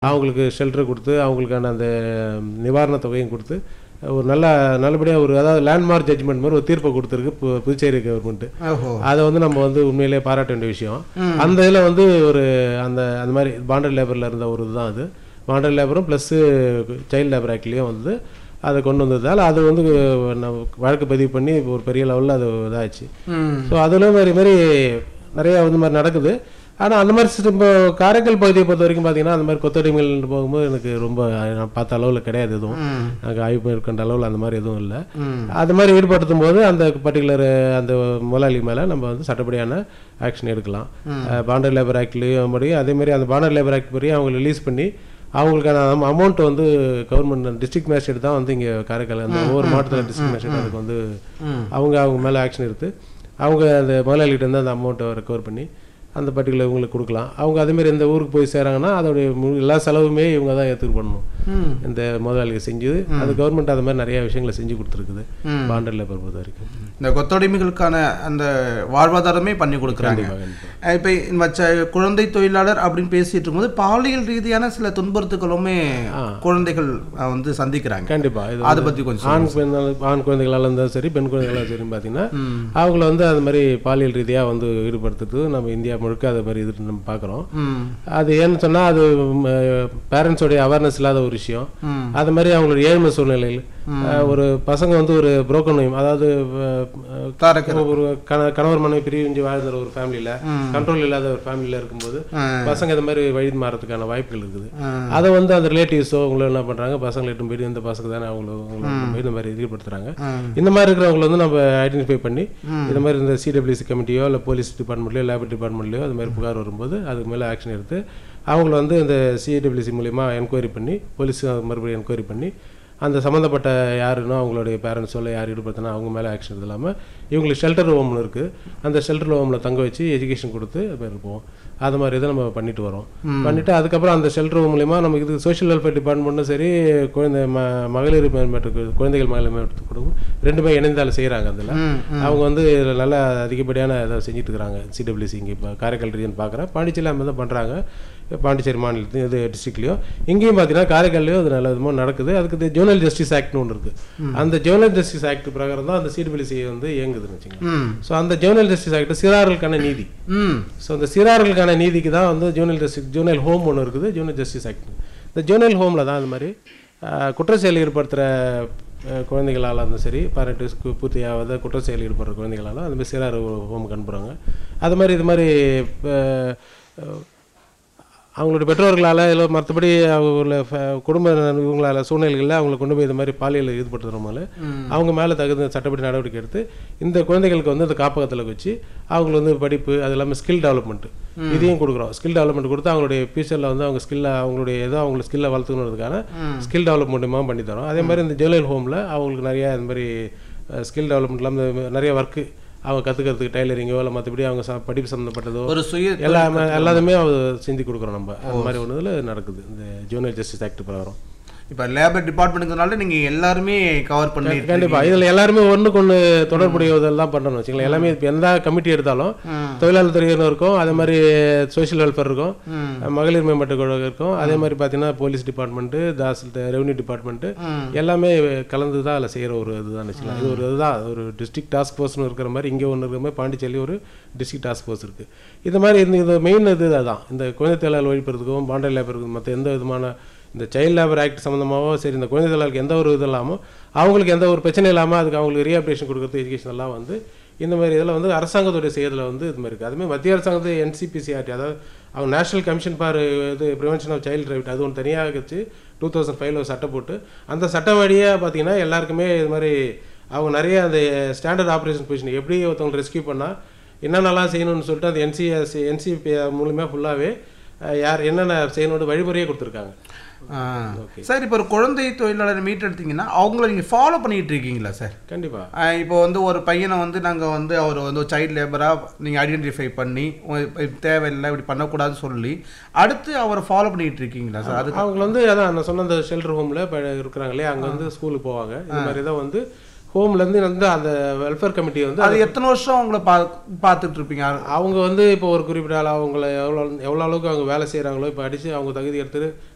அவங்களுக்கு ஷெல்டர் கொடுத்து அவங்களுக்கான அந்த நிவாரணத் தொகையும் கொடுத்து ஒரு நல்ல நல்லபடியாக ஒரு அதாவது லேண்ட்மார்க் ஜட்ஜ்மெண்ட் மாதிரி ஒரு தீர்ப்பை கொடுத்துருக்கு பு- புதுச்சேரி கவர்மெண்ட் ஓஹோ அதை வந்து நம்ம வந்து உண்மையிலேயே பாராட்ட வேண்டிய விஷயம் அந்த இதில் வந்து ஒரு அந்த அந்த மாதிரி பாண்டட் லேபரில் இருந்த ஒரு இதுதான் அது பாண்டட் லேபரும் ப்ளஸ்ஸு சைல்டு லேபர் ஆக்ட்லேயும் வந்து அதை கொண்டு வந்ததால் அது வந்து நம்ம வழக்கு பதிவு பண்ணி ஒரு பெரிய லெவலில் அது இதாச்சு ம் ஸோ அதில் மாதிரி மாதிரி நிறைய வந்து மாதிரி நடக்குது ஆனால் அந்த மாதிரி system இப்போ காரைக்கால் பகுதியை பொறுத்த வரைக்கும் பார்த்தீங்கன்னா அந்த மாதிரி கொத்தடிமைகள் போகும்போது எனக்கு ரொம்ப நான் பார்த்த அளவில் கிடையாது எதுவும் ம் நாங்கள் ஆய்வு இருக்கின்ற அளவில் அந்த மாதிரி எதுவும் இல்லை ம் அது மாதிரி ஈடுபடுத்தும் போது அந்த பர்டிகுலர் அந்த முதலாளி மேலே நம்ம வந்து சட்டப்படியான ஆக்ஷன் எடுக்கலாம் பாண்டர் லேபர் ஆக்ட்லேயும் படி அதே மாதிரி அந்த பாண்டர் லேபர் ஆக்ட் படி அவங்க ரிலீஸ் பண்ணி அவங்களுக்கான அமௌண்ட் வந்து கவர்மெண்ட் டிஸ்ட்ரிக்ட் மேஜிஸ்ட்ரேட் தான் வந்து இங்கே காரைக்கால் அந்த ஒவ்வொரு மாவட்டத்தில் டிஸ்ட்ரிக்ட் மேஜிஸ்ட்ரேட் அதுக்கு வந்து ம் அவங்க அவங்க மேலே ஆக்ஷன் எடுத்து அவங்க அந்த முதலாளிகிட்ட இருந்து அந்த அமௌண்ட்டை ரெக்கவர் பண்ணி அந்த பர்டிகுலர் இவங்களுக்கு கொடுக்கலாம் அவங்க அதேமாரி இந்த ஊருக்கு போய் சேராங்கன்னா அதோடைய முழு- எல்லா செலவுமே இவங்க தான் ஏற்றுக்கு பண்ணணும் ம் இந்த முதலாளிகள் செஞ்சு அது கவர்மெண்ட் அது மாதிரி நிறைய விஷயங்களை செஞ்சு கொடுத்துருக்குது ம். பாண்டர் லேபர் பொறுத்த வரைக்கும் இந்த கொத்தடிமைகளுக்கான அந்த வாழ்வாதாரமே பண்ணி கொடுக்குறாங்க கண்டிப்பா, கண்டிப்பா. இப்போ இந்த ச- குழந்தை தொழிலாளர் அப்படின்னு பேசிட்டு இருக்கும்போது பாலியல் ரீதியான சில துன்புறுத்துகளுமே குழந்தைகள் அஹ், வந்து சந்திக்கிறாங்க கண்டிப்பா இது அதை பத்தி கொஞ்சம் ஆண் குழந்தை ஆண் குழந்தைகளாக இருந்தாலும் சரி பெண் குழந்தைகளாக சரி பார்த்தீங்கன்னா ம் அவங்கள வந்து அது மாதிரி பாலியல் ரீதியாக வந்து ஈடுபடுத்துறது நம்ம இந்தியா முழுக்க அது மாதிரி இது நம்ம பார்க்குறோம் ம் அது ஏன்னு சொன்னால் அது பேரண்ட்ஸோடைய அவேர்னஸ் இல்லாத ஒரு விஷயம் ம் அது மாதிரி அவங்களோட ஏழ்மை சூழ்நிலையில் அஹ், ஒரு பசங்க வந்து ஒரு புரோக்கன் அதாவது அஹ், தாரக்க ஒரு கண- கணவர் மனைவி பிரிஞ்சு வாழ்ந்த ஒரு ஃபேமிலியில் ம். கண்ட்ரோல் இல்லாத ஒரு ஃபேமிலியில் இருக்கும்போது ஆ. பசங்க இந்த மாதிரி வழி மாறதுக்கான வாய்ப்புகள் இருக்குது ஆ. அதை வந்து அந்த ரிலேட்டிவ்ஸோ அவங்கள என்ன பண்ணுறாங்க பசங்களை எட்டும் போயிட்டு இந்த பசங்க தானே அவங்கள அவங்கள எட்டும் போய் இந்த மாதிரி ஈடுபடுத்துறாங்க ஆ. இந்த மாதிரி இருக்கிறவங்களை வந்து நம்ம ஐடென்டிஃபை பண்ணி இந்த மாதிரி இந்த சிடபிள்யூசி கமிட்டியோ இல்லை போலீஸ் டிபார்ட்மெண்ட்லையோ லேபர் டிபார்ட்மெண்ட்லையோ அது மாதிரி புகார் வரும்போது அதுக்கு மேலே ஆக்ஷன் எடுத்து அவங்கள வந்து இந்த சிடபிள்யூசி மூலிமா என்கொயரி பண்ணி போலீஸ் மறுபடியும் என்கொயரி பண்ணி அந்த சம்மந்தப்பட்ட யாருன்னோ அவங்களுடைய பேரண்ட்ஸோ இல்லை யார் ஈடுபடுத்தினா அவங்க மேலே ஆக்ஷன் இது இல்லாமல் இவங்களுக்கு ஷெல்டர் ஹோம்னு இருக்குது அந்த ஷெல்டர் ஹோமில் தங்க வச்சு எஜுகேஷன் கொடுத்து அது மாதிரி இருப்போம் அது மாதிரி இதை நம்ம பண்ணிட்டு வரோம் பண்ணிட்டு அதுக்கப்புறம் அந்த ஷெல்டர் ஹோம் மூலிமா நமக்கு இது சோஷியல் வெல்ஃபேர் டிபார்ட்மெண்ட்டும் சரி குழந்தை ம மகளிர் மேம்பட்டு குழந்தைகள் மகளிர் மேம்பட்டு குடும்பம் ரெண்டுமே இணைந்தாலும் செய்கிறாங்க அதில் ம் அவங்க வந்து இதுல நல்லா அதிகப்படியான இதை செஞ்சுட்டு இருக்கிறாங்க சிடபிள்யூசி இங்கே இப்போ காரைக்கால் ரீஜன் பார்க்குறேன் பாண்டிச்சேரியில் அந்த தான் பண்ணுறாங்க பாண்டிச்சேரி மாநிலத்தையும் இது டிஸ்ட்ரிக்ட்லையும் இங்கேயும் பார்த்தீங்கன்னா காரைக்கால்லையும் அது நல்ல விதமாக நடக்குது அதுக்கு இது ஜோனல் ஜஸ்டிஸ் ஆக்ட்னு ஒன்று இருக்குது அந்த ஜோனல் ஜஸ்டிஸ் ஆக்ட் பிரகாரம் தான் அந்த சிடபிள்யூசி வந்து இயங்குதுன்னு வச்சுக்கலாம் ம் ஸோ அந்த ஜோனல் ஜஸ்டிஸ் ஆக்ட் சிறார்களுக்கான நீதி ம் ஸோ அந்த சிறார்களுக்கான நீதிக்கு தான் வந்து ஜூனல் ஜஸ்டிஸ் ஜூனல் ஹோம் ஒன்று இருக்குது ஜூனல் ஜஸ்டிஸ் ஆக்ட் இந்த ஜூனல் ஹோமில் தான் அது மாதிரி ஆஹ், குற்ற செயல் ஈடுபடுத்துகிற குழந்தைகளால் இருந்தாலும் சரி பேரண்ட்ஸ்க்கு பூர்த்தியாகாத குற்ற செயல் ஈடுபடுற குழந்தைகளாலும் அது மாதிரி சிறார் ஹோமுக்கு அனுப்புகிறாங்க அது மாதிரி இது மாதிரி ஆஹ், ஆஹ், அவங்களுடைய பெற்றோர்களால் இல்லை மற்றபடி அவங்கள ஃப- குடும்ப இவங்களால சூழ்நிலைகளில் அவங்களை கொண்டு போய் இது மாதிரி பாலியல் ஈடுபடுத்துறதுனால அவங்க மேலே தகுந்த சட்டப்படி நடவடிக்கை எடுத்து இந்த குழந்தைகளுக்கு வந்து இந்த காப்பகத்தில் வச்சு அவங்களுக்கு வந்து படிப்பு அது இல்லாமல் ஸ்கில் டெவலப்மெண்ட் இதையும் கொடுக்குறோம் ஸ்கில் டெவலப்மெண்ட் கொடுத்து அவங்களுடைய ஃபியூச்சரில் வந்து அவங்க ஸ்கில்லை அவங்களுடைய ஏதோ அவங்கள ஸ்கில்லை வளர்த்துக்கணுன்றதுக்கான ஸ்கில் டெவலப்மெண்ட்மாக பண்ணி தரோம் அதே மாதிரி இந்த ஜெயலலிதா ஹோமில் அவங்களுக்கு நிறைய இந்த மாதிரி ஸ்கில் டெவலப்மெண்ட் இல்லாமல் நிறைய ஒர்க்கு அவங்க கற்றுக்கிறதுக்கு டைலரிங்கோ இல்லை மற்றபடி அவங்க ச- படிப்பு சம்மந்தப்பட்டதோ ஒரு சுய எல்லாமே எல்லாத்தையுமே அது செஞ்சு கொடுக்குறோம் நம்ம அந்த மாதிரி ஒன்று இதில் நடக்குது இந்த ஜூனியர் ஜஸ்டிஸ் ஆக்ட் பிரகாரம் இப்போ லேபர் டிபார்ட்மெண்ட்னால நீங்க எல்லாருமே கவர் பண்ணி கண்டிப்பா இதுல எல்லாருமே ஒண்ணுக்கு ஒண்ணு தொடர்புடையதெல்லாம் பண்ணணும் வச்சுங்களேன் எல்லாமே இப்போ எந்த கமிட்டி எடுத்தாலும் தொழிலாளர் துறையினர் இருக்கும் அதே மாதிரி சோஷியல் வெல்ஃபேர் இருக்கும் மகளிர் மேம்பாட்டு கழகம் இருக்கும் அதே மாதிரி பார்த்தீங்கன்னா போலீஸ் டிபார்ட்மெண்ட்டு தாஸ் ரெவன்யூ டிபார்ட்மெண்ட்டு எல்லாமே கலந்து தான் அதில் செய்கிற ஒரு இதுதான் வச்சுக்கலாம் இது ஒரு இதுதான் ஒரு டிஸ்ட்ரிக்ட் டாஸ்க் ஃபோர்ஸ்னு இருக்கிற மாதிரி இங்கே ஒன்று இருக்கிற மாதிரி பாண்டிச்சேரி ஒரு டிஸ்ட்ரிக்ட் டாஸ்க் ஃபோர்ஸ் இருக்குது இது மாதிரி இந்த இது மெயின் இது அதான் இந்த குழந்தை தொழிலாளர் ஒழிப்பதற்கும் பாண்டை லேபருக்கும் மற்ற எந்த விதமான இந்த சைல்ட் லேபர் ஆக்ட் சம்மந்தமாகவோ சரி இந்த குழந்தை தொழிலாளருக்கு எந்த ஒரு இது இல்லாமல் அவங்களுக்கு எந்த ஒரு பிரச்சனை இல்லாமல் அதுக்கு அவங்களுக்கு ரீஹாபிலேஷன் கொடுக்குறது எஜுகேஷன் எல்லாம் வந்து இந்த மாதிரி இதில் வந்து அரசாங்கத்துடைய செய்யறதுல வந்து இது மாதிரி இருக்குது அதுமாதிரி மத்திய அரசாங்கத்து என்சிபிசிஆர்டி அதாவது அவங்க நேஷனல் கமிஷன் ஃபார் இது ப்ரிவென்ஷன் ஆஃப் சைல்டு ரைட் அது ஒன்று தனியாக வச்சு டூ தௌசண்ட் ஃபைவ்ல சட்டம் போட்டு அந்த சட்டம் வழியாக பார்த்தீங்கன்னா எல்லாருக்குமே இது மாதிரி அவங்க நிறைய அந்த ஸ்டாண்டர்ட் ஆப்ரேஷன் பொசிஷன் எப்படி ஒருத்தவங்க ரெஸ்கியூ பண்ணால் என்னென்னலாம் செய்யணும்னு சொல்லிட்டு அந்த என்சிஎஸ் என்சிபி மூலியமாக ஃபுல்லாகவே யார் என்னென்ன செய்யணும்னு வழிமுறையே கொடுத்துருக்காங்க ஆ. சார் இப்போ ஒரு குழந்தை தொழிலாளர் மீட் எடுத்தீங்கன்னா அவங்கள நீங்க ஃபாலோ பண்ணிட்டு இருக்கீங்களா சார் கண்டிப்பாக ஆ, இப்போ வந்து ஒரு பையனை வந்து நாங்கள் வந்து அவர் வந்து சைல்டு லேபராக நீங்கள் ஐடென்டிஃபை பண்ணி உ- இப்ப தேவையில்லை இப்படி பண்ணக்கூடாதுன்னு சொல்லி அடுத்து அவரை ஃபாலோ பண்ணிட்டு இருக்கீங்களா சார் அது அவங்க வந்து அதான் நான் சொன்ன அந்த ஷெல்டர் ஹோமில் இப்போ இருக்கிறாங்களே அங்கே வந்து ஸ்கூலுக்கு போவாங்க இந்த மாதிரி தான் வந்து ஹோம்லேருந்து வந்து அந்த வெல்ஃபேர் கமிட்டி வந்து அது எத்தனை வருஷம் அவங்கள பா பார்த்துட்டு இருப்பீங்க அவங்க வந்து இப்போ ஒரு குறிப்பிட்ட ஆள் அவங்கள எவ்வளோ எவ்வளோ அளவுக்கு அவங்க வேலை செய்கிறாங்களோ இப்போ அடித்து அவங்க தகுதி எடுத்துட்டு